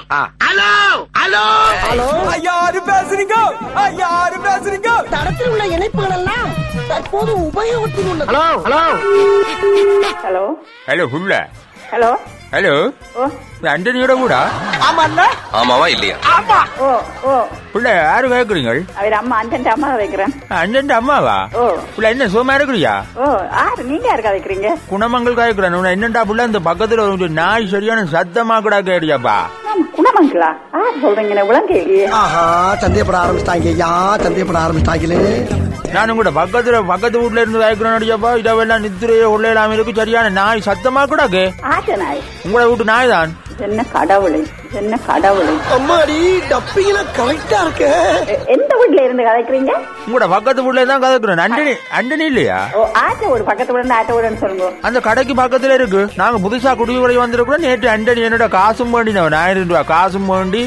Hello hello யாரு பேசுறீங்க யாரு பேசுறீங்க தடத்தில் உள்ள இணைப்புகள் எல்லாம் தற்போது உபயோகத்தில் உள்ளது ஹலோ ஹலோ ஹலோ ஹலோ புள்ள ஹலோ ஹலோ ஓ அண்டனியோட கூட ஆமாவா இல்லையா ஓ ஓ புள்ள யாரு கேக்குறீங்க அவர் அம்மா அஞ்சன் அம்மா வைக்கிறேன் அண்டன் அம்மாவா ஓ புள்ள என்ன சும்மா இருக்கிறியா ஓ ஆறு நீங்க யாருக்கா வைக்கிறீங்க குணமங்கள் காய்க்கிறேன் உன்னை என்னடா புள்ள இந்த பக்கத்துல ஒரு நாய் சரியான சத்தமா கூட கேடியாப்பா ஆமா, குணமங்களா ஆறு சொல்றீங்க விளங்கலையே ஆஹா சந்தேகப்பட ஆரம்பிச்சிட்டாங்க ஐயா சந்தேகப்பட ஆரம்பிச்சிட்டாங்களே நானும் கூட பக்கத்துல பக்கத்து வீட்டுல இருந்து காய்க்கிறேன் அடியாப்பா இதெல்லாம் நித்திரையே உள்ளாம இருக்கு சரியான நாய் சத்தமா கூட கே ஆச்ச நாய் உங்களோட வீட்டு நாய் தான் என்ன கடவுளை என்ன கடவுளை அம்மாடி டப்பிங்கள கரெக்டா இருக்கு எ- எந்த வீட்டுல இருந்து கதைக்கிறீங்க உங்களோட பக்கத்து வீட்டுல தான் கதைக்கிறேன் அண்டனி அண்டனி இல்லையா ஓ ஆச்ச வீடு பக்கத்து வீடு ஆட்ட வீடுன்னு சொல்லுங்க அந்த கடைக்கு பக்கத்துல இருக்கு நாங்க புதுசா குடியுறை வந்திருக்கிறோம் நேற்று அண்டனி என்னோட காசும் வேண்டினவன் ஆயிரம் ரூபாய் காசும் வேண்டி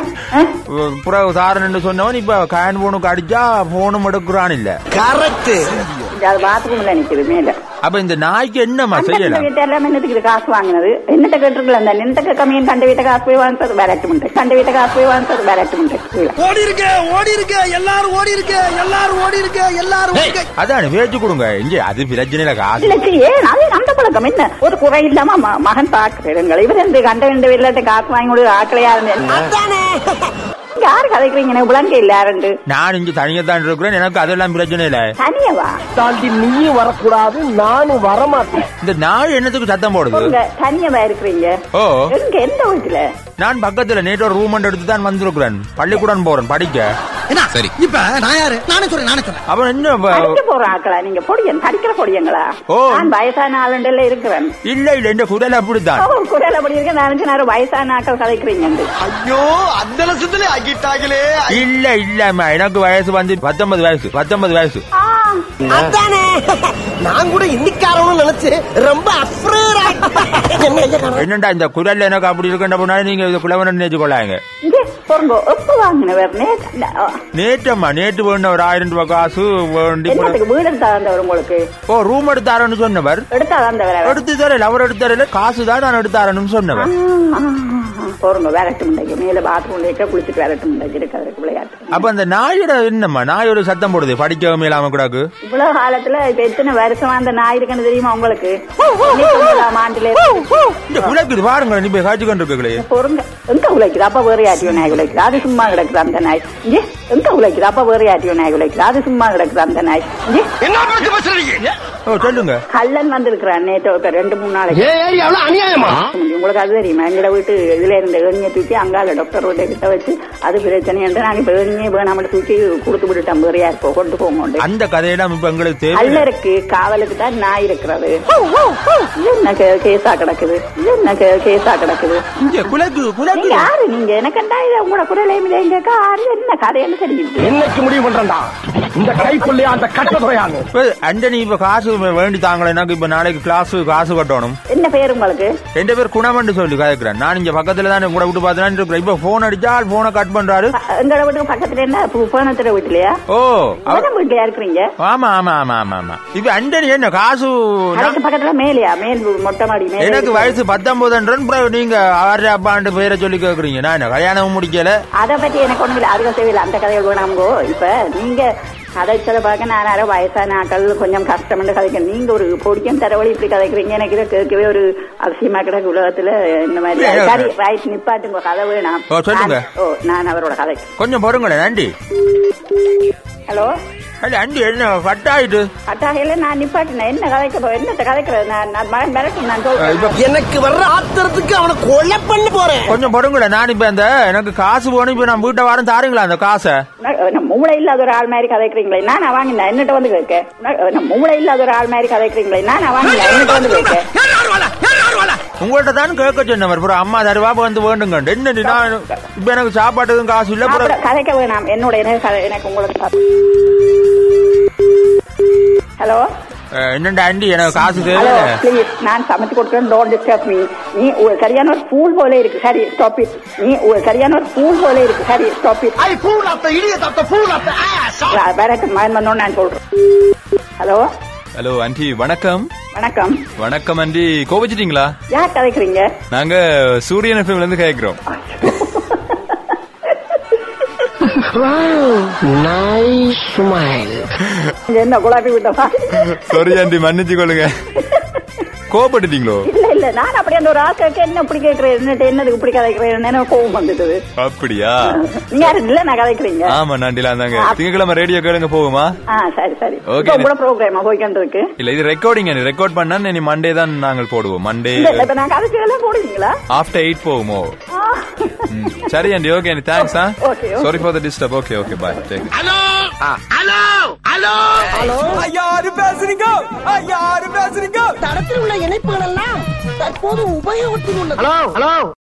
புறவு தாரன்னு சொன்னவன் இப்ப கேன் போனுக்கு அடிச்சா போனும் எடுக்கிறான் இல்ல கரெக்ட் இது அது பாத்ரூம்ல நிக்குது மேல அப்ப இந்த நாய்க்கு என்னம்மா அந்த செய்யலாம் வீட்டு எல்லாம் என்னத்துக்கு இது காசு வாங்கினது என்னட்ட கேட்டிருக்கல அந்த நின்றக்க கம்மியின் கண்ட வீட்டை காசு போய் வாங்கினது விரட்டு முண்டை கண்ட வீட்டை காசு போய் வாங்கினது விரட்டு முண்டை கீழே ஓடி இருக்க ஓடி இருக்க எல்லாரும் ஓடி இருக்க எல்லாரும் ஓடி இருக்க எல்லாரும் ஓடி இருக்க. அதான் வேச்சு கொடுங்க இங்க அது பிரச்சனையில காசு இல்ல சரி, ஏன் அது அந்த பழக்கம் என்ன ஒரு குறை இல்லாம ம- மகன் பாக்குறேங்க இவர் இந்த கண்ட ரெண்டு வீட்டுல காசு வாங்கி கொடு ஆக்களையா இருந்து யாரு கதைக்கிறீங்க எனக்கு விளங்க இல்ல யாருண்டு நான் இங்க தனியா தான் இருக்கிறேன் எனக்கு அதெல்லாம் பிரச்சனை இல்ல தனியவா தாண்டி நீயும் வரக்கூடாது நானும் வரமாட்டேன் இந்த நாய் என்னத்துக்கு சத்தம் போடுது உங்க தனியவா இருக்கிறீங்க ஓ எங்க எந்த வீட்டுல நான் பக்கத்துல நேற்று ஒரு ரூம் எடுத்து தான் வந்திருக்கிறேன் பள்ளிக்கூடம் போறேன் படிக்க என்ன சரி. இப்ப நான் யாரு நானே சொல்றேன் நானே சொல்றேன் அவன் என்ன படிக்க ப- போற ஆக்களா நீங்க பொடியன் படிக்கிற பொடியங்களா ஓ. நான் வயசான ஆளுண்டல்ல இருக்கிறேன் இல்ல இல்ல இந்த குரல் அப்படித்தான் ஓ, குரல் அப்படி இருக்க நான் நேரம் வயசான ஆக்கள் கதைக்கிறீங்க ஐயோ அந்த லட்சத்துல ஆகிட்டாங்களே இல்ல இல்லம்மா எனக்கு வயசு வந்து பத்தொன்பது வயசு பத்தொன்பது வயசு அதானே நான் கூட இன்னைக்காரனும் நினைச்சு ரொம்ப அப்ரேர் என்ன ஐயா காணோம்? என்னண்டா இந்த குரல் எனக்கு அப்படி இருக்கின்ற முன்னாடி நீங்க இந்த குலவன நினைச்சு கொள்ளாங்க இங்கே பொருங்கோ எப்ப வாங்கினவர் நேற்று நேற்றம்மா நேற்று வேண்ட ஒரு ஆயிரம் ரூபாய் காசு வேண்டி போன- என்னத்துக்கு வீடு எடுத்தா வந்தவர் உங்களுக்கு ஓ ரூம் எடுத்தாரன்னு சொன்னவர் எடுத்தா வந்தவர் அவர். எடுத்து தரல அவர் எடுத்தாரல காசு தான் நான் எடுத்தாரன்னு சொன்னவர் ஆ, பொருங்க விரட்டு முண்டைக்கு மேல பாத்ரூம்ல இருக்க குளிச்சுட்டு விரட்டு முண்டைக்கு இருக்கிறதுக்கு விளையாட்டு அப்ப அந்த நாயோட என்னம்மா நாயோட சத்தம் போடுது படிக்கவும் இல்லாம கூடாது இவ்வளவு காலத்துல இப்ப எத்தனை வருஷமா அந்த நாய் இருக்குன்னு தெரியுமா உங்களுக்கு தொண்ணூறாம் ஆண்டுல இருந்து. இந்த குலைக்குது பாருங்க நீ போய் காய்ச்சி கொண்டு இருக்கீங்களே பொருங்க எங்க உழைக்குது அப்ப வேற யாட்டியோ நாய் உழைக்குது அது சும்மா கிடக்குது அந்த நாய் இங்கே எங்க உழைக்குது அப்ப வேற யாட்டியோ நாய் உழைக்குது அது சும்மா கிடக்குது அந்த நாய் இங்கே என்ன பேச்சு பேசுறீங்க ஓ சொல்லுங்க கள்ளன் வந்திருக்கிறான் நேற்று ஒரு ரெண்டு மூணு நாளைக்கு ஏ ஏரியாவுல அநியாயமா உங்களுக்கு அது தெரியுமா எங்களோட வீட்டு இதுல இருந்த ஏணியை தூக்கி அங்கால டாக்டர் வீட்டை கிட்ட வச்சு அது பிரச்சனை என்று நாங்க இப்ப ஏணியே வேணாம தூக்கி கொடுத்து விட்டுட்டோம் வேற யார் போ கொண்டு போங்க அந்த கதையெல்லாம் இப்ப எங்களுக்கு தேவை அல்லருக்கு காவலுக்கு தான் நாய் இருக்கிறது இது என்ன கே- கேஸா கிடக்குது இது என்ன கே- கேஸா கிடக்குது இங்க குலைக்கு நீங்க குலைக்கு யாரு நீங்க எனக்கண்டா இது உங்களோட குரலையும் இல்லைங்க யாரு என்ன கதைன்னு தெரியுது என்னைக்கு முடிவு பண்றா இந்த கைப்புள்ளையா அந்த கட்ட துறையாங்க இப்ப அண்டனி இப்ப காசு வேண்டி தாங்களே எனக்கு இப்ப நாளைக்கு கிளாஸ் காசு கட்டணும் என்ன பேர் உங்களுக்கு ரெண்டு பேர் குணமண்டு சொல்லி கதைக்கிறேன் நான் இங்க பக்கத்துல தான் கூட விட்டு பார்த்தேன் இருக்கிறேன் இப்ப போன் அடிச்சா போனை கட் பண்றாரு அ- எங்களோட வீட்டுக்கு பக்கத்துல என்ன புவனத்துல வீட்டுலயா ஓ அவ- எத்தனை வீட்டுலயா இருக்கிறீங்க ஆமா ஆமா ஆமா ஆமா ஆமா இப்ப அண்டனி என்ன காசு நான்- அதுக்கு பக்கத்துல மேலையா மேல் மொட்டை மாடி மேல எனக்கு இருக்கு. வயசு பத்தொன்பதுன்றன் பிறகு நீங்க ஆறு அப்பாண்டு பேரை சொல்லி கேக்குறீங்க நான் என்ன கல்யாணமும் முடிக்கல அத பத்தி எனக்கு ஒண்ணும் இல்ல அதுக்கு தேவையில்ல அந்த கதைகள் வேணாமோ இப்ப நீங்க கதைச்சதை பார்க்க நான் யாரோ வயசான ஆட்கள் கொஞ்சம் கஷ்டம்னு கதைக்கிறேன் நீங்க ஒரு பொடிக்கும் தரவழி இப்படி கதைக்கிறீங்க எனக்கு இதை கேட்கவே ஒரு அவசியமா கிடக்கு உலகத்துல இந்த மாதிரி இல்ல, சரி ரைட் நிப்பாட்டுங்க கதை வேணாம் ஓ, சொல்லுங்க. நான்- ஓ நான் அவரோட கதை கொஞ்சம் பொறுங்களேன் நன்றி ஹலோ அல்ல அண்டி என்ன கட்டாயிட்டு அட்டாகையில நான் நிப்பாட்டினேன் என்ன கதைக்க போ- என்னத்த கதைக்கிறது நான் நான் மகன் மிரட்டு நான் சொல்றேன் இப்ப எனக்கு வர்ற ஆத்திரத்துக்கு அவனை கொலை பண்ண போறேன் கொஞ்சம் பொறுங்களேன் நான் இப்ப அந்த எனக்கு காசு போகணும் இப்ப நான் வீட்டை வாரம் தாருங்களா அந்த காசை நான் நான் மூளை இல்லாத ஒரு ஆள் மாதிரி கதைக்கிறீங்களே நான் நான் வாங்கினேன் என்னட்ட வந்து கேட்க நான் நான் மூளை இல்லாத ஒரு ஆள் மாதிரி கதைக்கிறீங்களே நான் நான் வாங்கினேன் என்னட்ட வந்து கேட்க உங்கள்ட்ட தான் கேட்க சொன்னவர் அப்புறம் அம்மா தருவா வந்து வேண்டுங்க என்ன நான் இப்ப எனக்கு சாப்பாட்டுக்கும் காசு இல்ல அப்புறம் அப்புறம் கதைக்க வேணாம் என்னோட எனக்கு கதை- எனக்கு உங்களுக்கு ஹலோ அஹ், என்னண்டா அண்டி எனக்கு காசு ஹலோ தேவை ப்ளீஸ் நான் சமைச்சு கொடுக்குறேன் டோன்ட் டிஸ்டர்ப் மீ நீ ஒரு சரியான ஒரு ஃபூல் போல இருக்கு சரி ஸ்டாப் இட் நீ ஒரு சரியான ஒரு ஃபூல் போல இருக்கு சரி stop it I fool of the idiot of the fool of the ass வேற மகன் வந்தோன்னு நான் சொல்றேன் ஹலோ ஹலோ ஆண்டி வணக்கம் வணக்கம் வணக்கம் ஆண்டி கோபிச்சிட்டீங்களா யார் கதைக்கிறீங்க நாங்க சூரியன் எஃப்எம்ல இருந்து கேக்குறோம் நைஸ் ஸ்மைல் என்ன குழப்பி விட்டவா சாரி ஆண்டி மன்னிச்சு கொள்ளுங்க கோபப்பட்டுட்டீங்களோ இல்ல இல்ல நான் அப்படி அந்த ஒரு ஆட்களுக்கு என்ன இப்படி கேட்கிறேன் என்னட்டு என்னதுக்கு இப்படி கதைக்கிறேன் எனக்கு கோவம் வந்துட்டது அப்படியா நீங்க யாரு இல்ல நான் கதைக்கிறீங்க ஆமா நண்டிலா தாங்க திங்கக்கிழமை ரேடியோ கேளுங்க போகுமா ஆ சரி சரி Okay. இப்ப கூட ப்ரோக்ராமா போய்கிட்டு இருக்கு இல்ல இது ரெக்கார்டிங் ரெக்கார்ட் பண்ணா நீ மண்டே தான் நாங்கள் போடுவோம் மண்டே இல்ல இல்ல இப்ப நான் கதைச்சு எல்லாம் போடுவீங்களா ஆஃப்டர் எயிட் போகுமோ ஆ. ம். சரி ஆண்டி ஓகே ஆண்டி தேங்க்ஸ் ஆ Okay, okay. Sorry for the disturb okay okay bye take யாரு பேசுறீங்க யாரு பேசுறீங்க தடத்தில் உள்ள இணைப்புகள் எல்லாம் தற்போது உபயோகத்தில் உள்ளது ஹலோ ஹலோ